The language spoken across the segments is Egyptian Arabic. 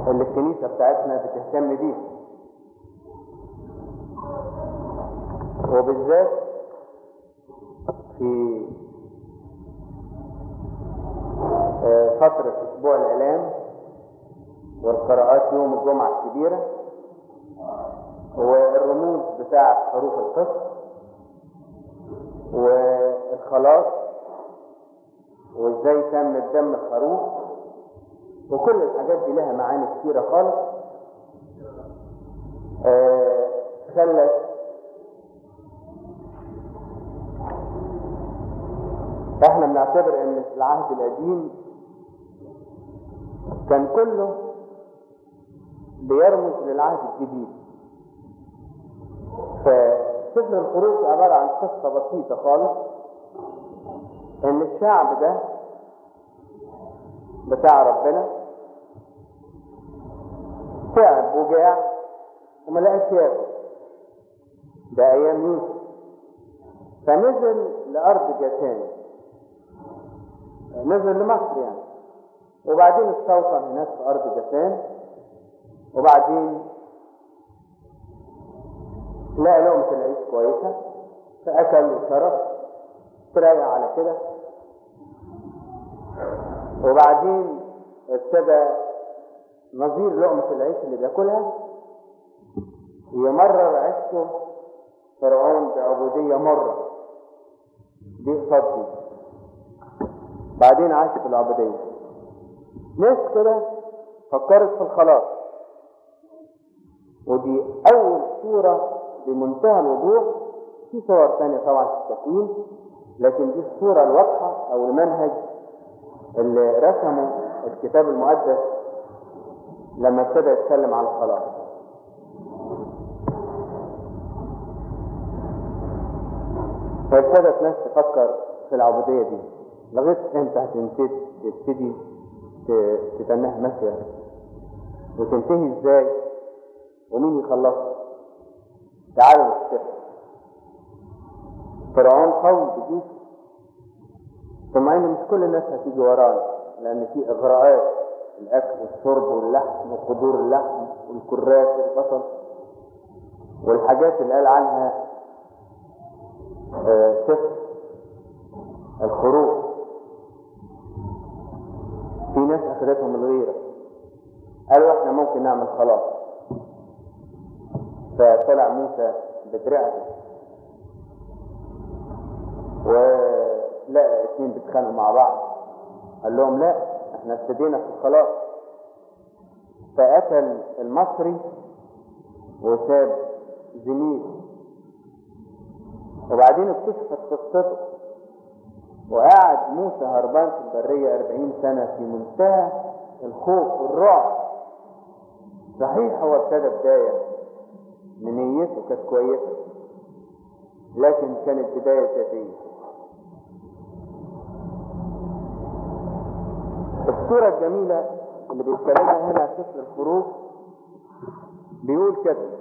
اللي الكنيسة بتاعتنا بتهتم بيه وبالذات في آه، فترة أسبوع الإعلام والقراءات يوم الجمعة الكبيرة والرموز بتاعة حروف القسط والخلاص وازاي تم الدم الخروف وكل الحاجات دي لها معاني كتيرة خالص آه، خلت احنا بنعتبر ان في العهد القديم كان كله بيرمز للعهد الجديد فسفر الخروج عبارة عن قصة بسيطة خالص ان الشعب ده بتاع ربنا تعب وجاع وما لقاش ياكل ده ايام يوسف فنزل لارض جاسان نزل لمصر يعني وبعدين استوطن هناك في ارض جاسان وبعدين لقى لقمة العيش كويسة فأكل وشرب تراجع على كده وبعدين ابتدى نظير لقمة العيش اللي بياكلها يمرر عيشته فرعون بعبودية مرة دي قصاد دي بعدين عاش في العبودية ناس كده فكرت في الخلاص ودي أول صورة بمنتهى الوضوح في صور تانية طبعا في التكوين لكن دي الصورة الواضحة أو المنهج اللي رسمه الكتاب المقدس لما ابتدى يتكلم عن الخلاص فابتدت ناس تفكر في العبودية دي لغاية امتى هتبتدي تبتدي ت- تتنها ماشية وتنتهي ازاي ومين يخلصها تعالوا نفتح فرعون قوي بجيش ثم ان مش كل الناس هتيجي وراه لان في اغراءات الاكل والشرب واللحم وقدور اللحم والكرات والبصل والحاجات اللي قال عنها آه، سفر الخروج في ناس اخذتهم الغيره قالوا احنا ممكن نعمل خلاص فطلع موسى بدرعته ولقى اتنين بيتخانقوا مع بعض قال لهم لا احنا ابتدينا في الخلاص فقتل المصري وساب زميله وبعدين اكتشفت قصته وقعد موسى هربان في البرية أربعين سنة في منتهى الخوف والرعب صحيح هو ابتدى بداية من نيته كانت كويسة لكن كانت بداية ذاتية الصورة الجميلة اللي بيتكلمها هنا سفر الخروج بيقول كده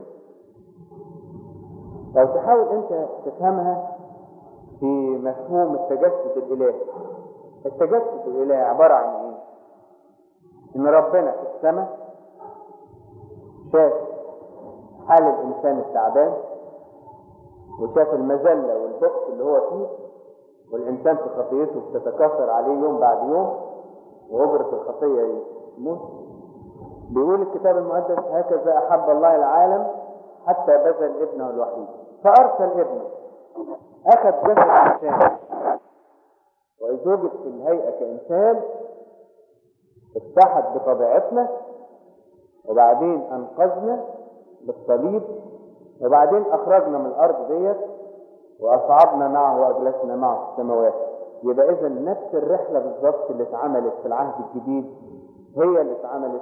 لو تحاول انت تفهمها في مفهوم التجسد الالهي التجسد الالهي عبارة عن ايه ان ربنا في السماء شاف حال الانسان التعبان وشاف المذلة والبؤس اللي هو فيه والانسان في خطيته بتتكاثر عليه يوم بعد يوم وأجرة الخطية يموت بيقول الكتاب المقدس هكذا أحب الله العالم حتى بذل ابنه الوحيد فأرسل ابنه أخذ جسد إنسان وإذ وجد في الهيئة كإنسان اتحد بطبيعتنا وبعدين أنقذنا بالصليب وبعدين أخرجنا من الأرض ديت وأصعدنا معه وأجلسنا معه في السماوات يبقى إذا نفس الرحلة بالظبط اللي اتعملت في العهد الجديد هي اللي اتعملت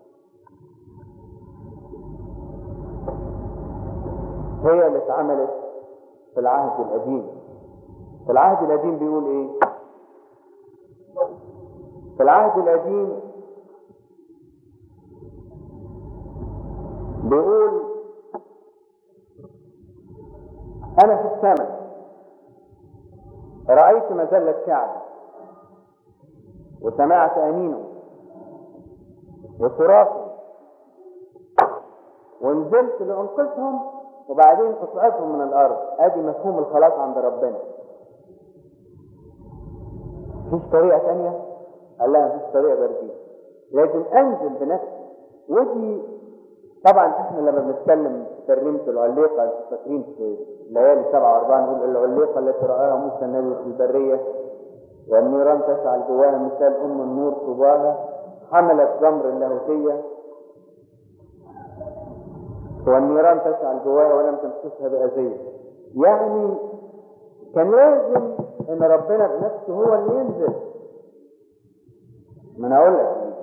هي اللي اتعملت في العهد القديم في العهد القديم بيقول ايه في العهد القديم بيقول انا في السماء رأيت مذلة شعبي وسمعت أنينه وصراخه ونزلت لانقذهم وبعدين اصعدهم من الارض ادي مفهوم الخلاص عند ربنا مفيش طريقه ثانيه قال لا مفيش طريقه غير دي لازم انزل بنفسي ودي طبعا احنا لما بنتكلم في ترنيمه العليقه انتوا فاكرين في ليالي 47 نقول العليقه التي راها موسى النبي في البريه والنيران تشعل جواها مثال ام النور طباها حملت جمر اللاهوتيه والنيران تشعل جواها ولم تمسسها بأذية يعني كان لازم ان ربنا بنفسه هو اللي ينزل ما انا اقول لك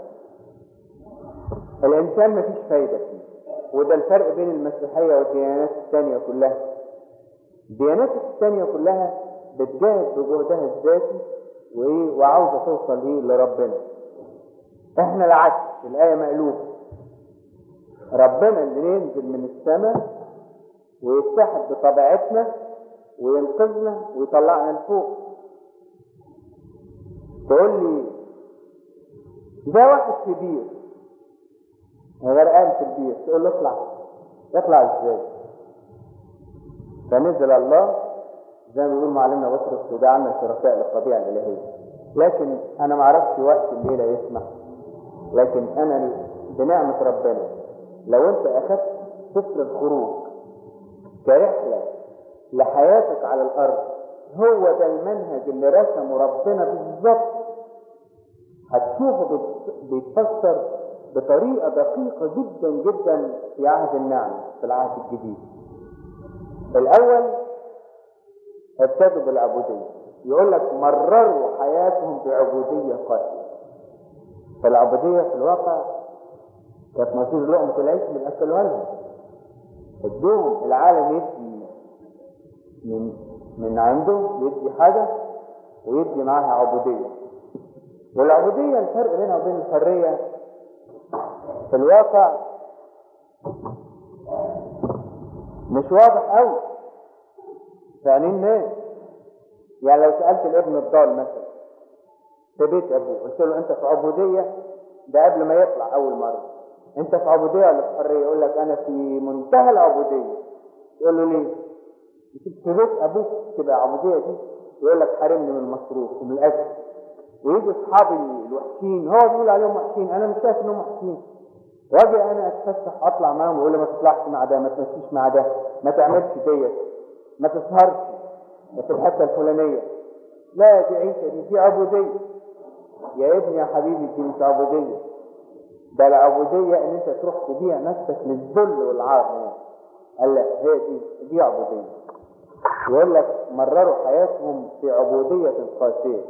الانسان مفيش فايده فيه وده الفرق بين المسيحيه والديانات الثانيه كلها الديانات الثانيه كلها بتجاهد بجهدها الذاتي وايه وعاوزه توصل ايه لربنا احنا العكس الايه مقلوبه ربنا اللي ينزل من السماء ويتحد بطبيعتنا وينقذنا ويطلعنا لفوق تقول لي ده واحد كبير غرقان في البير تقول له اطلع اطلع ازاي فنزل الله زي ما بيقول معلمنا بطرس وجعلنا شركاء للطبيعه الالهيه لكن انا ما اعرفش وقت الليله يسمح لكن انا بنعمه ربنا لو انت اخذت سفر الخروج كرحله لحياتك على الارض هو ده المنهج اللي رسمه ربنا بالظبط هتشوفه بيتفسر بطريقه دقيقه جدا جدا في عهد النعمه في العهد الجديد الاول ابتدوا بالعبوديه يقول لك مرروا حياتهم بعبوديه قاسيه فالعبوديه في الواقع كانت مصير لقمه العيش اللي اكلوها لهم ادوهم العالم يدي من من عنده يدي حاجه ويدي معاها عبوديه والعبوديه الفرق بينها وبين الحريه في الواقع مش واضح قوي في عينين الناس يعني لو سالت الابن الضال مثلا في بيت ابوه قلت له انت في عبوديه ده قبل ما يطلع اول مره انت في عبوديه ولا في حريه يقول لك انا في منتهى العبوديه تقول له ليه في بيت ابوك تبقى عبوديه دي يقول لك حارمني من المصروف ومن الاكل ويجي اصحابي الوحشين هو بيقول عليهم وحشين انا مش شايف انهم وحشين واجي انا اتفسح اطلع معاهم ويقول لي ما تطلعش مع ده ما تمشيش مع ده ما تعملش ديت ما تسهرش في الحته الفلانيه لا دي عيشه دي دي عبوديه يا ابني يا حبيبي دي مش عبوديه ده العبوديه ان انت تروح تبيع نفسك للذل والعار هناك قال لا هي دي دي عبوديه يقول لك مرروا حياتهم في عبوديه قاسيه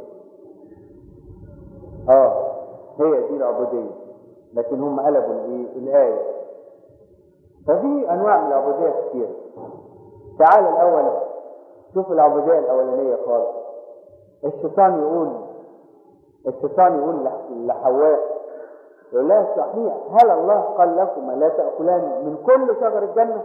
اه هي دي العبوديه لكن هم قلبوا الايه الايه ففي انواع من العبوديه كتير تعال الاول شوف العبوديه الاولانيه خالص الشيطان يقول الشيطان يقول لحواء يقول لها صحيح هل الله قال لكم لا تاكلان من كل شجر الجنه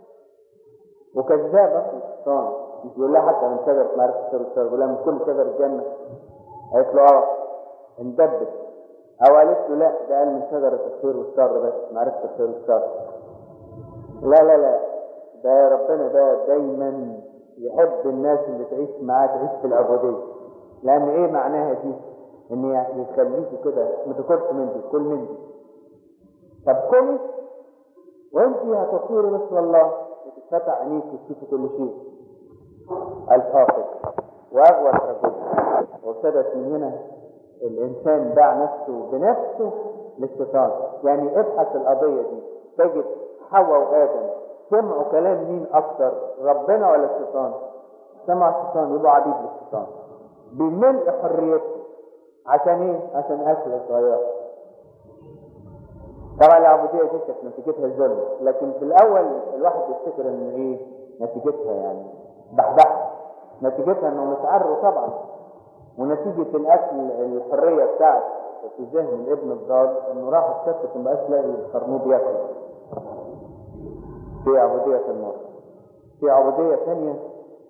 وكذاب اصل الشيطان مش يقول لها حتى من شجره معرفه الشر والشر يقول لها من كل شجر الجنه قالت له اه اندبت او قالت له لا ده قال من شجره الخير والشر بس معرفه الخير والشر لا لا لا ده ربنا ده دايما يحب الناس اللي تعيش معاه تعيش في العبوديه لان ايه معناها دي ان يخليكوا كده ما تاكلش من دي كل من دي طب كلي وانت هتصيري مثل الله وتتفتح عينيك وتشوفي كل شيء الحافظ واغوى رجل وابتدت من هنا الانسان باع نفسه بنفسه للشيطان يعني ابحث القضيه دي تجد حواء وادم سمعوا كلام مين اكثر ربنا ولا الشيطان سمع الشيطان يبقوا عبيد للشيطان بملء حريته عشان ايه عشان اكله صغيره طبعا العبوديه دي كانت نتيجتها الذل لكن في الاول الواحد يفتكر ان ايه نتيجتها يعني بحبح نتيجتها انهم اتعروا طبعا ونتيجه الاكل الحريه بتاعت في ذهن الابن الضال انه راح اتشتت ما بقاش لاقي الخرنوب ياكل في عبودية النار في عبودية ثانية